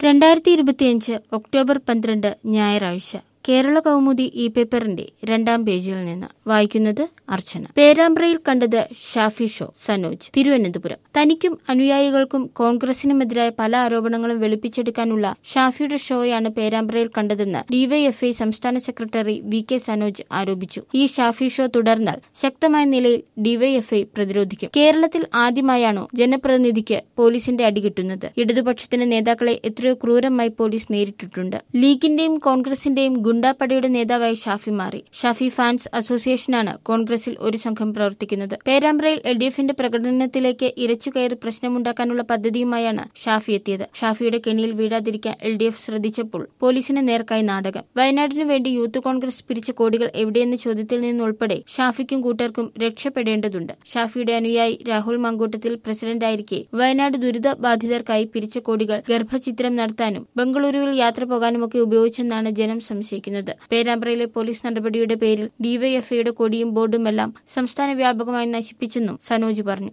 രണ്ടായിരത്തി ഇരുപത്തിയഞ്ച് ഒക്ടോബർ പന്ത്രണ്ട് ഞായറാഴ്ച കേരള കൗമുദി ഈ പേപ്പറിന്റെ രണ്ടാം പേജിൽ നിന്ന് വായിക്കുന്നത് അർച്ചന പേരാമ്പ്രയിൽ കണ്ടത് ഷാഫി ഷോ സനോജ് തിരുവനന്തപുരം തനിക്കും അനുയായികൾക്കും കോൺഗ്രസിനുമെതിരായ പല ആരോപണങ്ങളും വെളുപ്പിച്ചെടുക്കാനുള്ള ഷാഫിയുടെ ഷോയാണ് പേരാമ്പ്രയിൽ കണ്ടതെന്ന് ഡിവൈഎഫ്ഐ സംസ്ഥാന സെക്രട്ടറി വി കെ സനോജ് ആരോപിച്ചു ഈ ഷാഫി ഷോ തുടർന്നാൽ ശക്തമായ നിലയിൽ ഡിവൈഎഫ്ഐ പ്രതിരോധിക്കും കേരളത്തിൽ ആദ്യമായാണോ ജനപ്രതിനിധിക്ക് പോലീസിന്റെ അടികിട്ടുന്നത് ഇടതുപക്ഷത്തിന്റെ നേതാക്കളെ എത്രയോ ക്രൂരമായി പോലീസ് നേരിട്ടിട്ടുണ്ട് ലീഗിന്റെയും കോൺഗ്രസിന്റെയും ഗുണ്ടാപ്പടയുടെ നേതാവായി ഷാഫി മാറി ഷാഫി ഫാൻസ് അസോസിയേഷനാണ് കോൺഗ്രസിൽ ഒരു സംഘം പ്രവർത്തിക്കുന്നത് പേരാമ്പ്രയിൽ എൽ ഡി എഫിന്റെ പ്രകടനത്തിലേക്ക് ഇരച്ചുകയറി പ്രശ്നമുണ്ടാക്കാനുള്ള പദ്ധതിയുമായാണ് ഷാഫി എത്തിയത് ഷാഫിയുടെ കെണിയിൽ വീഴാതിരിക്കാൻ എൽ ഡി എഫ് ശ്രദ്ധിച്ചപ്പോൾ പോലീസിന് നേർക്കായി നാടകം വയനാടിനു വേണ്ടി യൂത്ത് കോൺഗ്രസ് പിരിച്ച കോടികൾ എവിടെയെന്ന ചോദ്യത്തിൽ നിന്നുൾപ്പെടെ ഷാഫിക്കും കൂട്ടർക്കും രക്ഷപ്പെടേണ്ടതുണ്ട് ഷാഫിയുടെ അനുയായി രാഹുൽ മങ്കൂട്ടത്തിൽ പ്രസിഡന്റായിരിക്കെ വയനാട് ദുരിത ബാധിതർക്കായി പിരിച്ച കോടികൾ ഗർഭചിത്രം നടത്താനും ബംഗളൂരുവിൽ യാത്ര പോകാനുമൊക്കെ ഉപയോഗിച്ചെന്നാണ് ജനം സംശയിക്കുന്നത് പേരാമ്പ്രയിലെ പോലീസ് നടപടിയുടെ പേരിൽ ഡിവൈഎഫ്ഐയുടെ കൊടിയും ബോർഡുമെല്ലാം സംസ്ഥാന വ്യാപകമായി നശിപ്പിച്ചെന്നും സനോജ് പറഞ്ഞു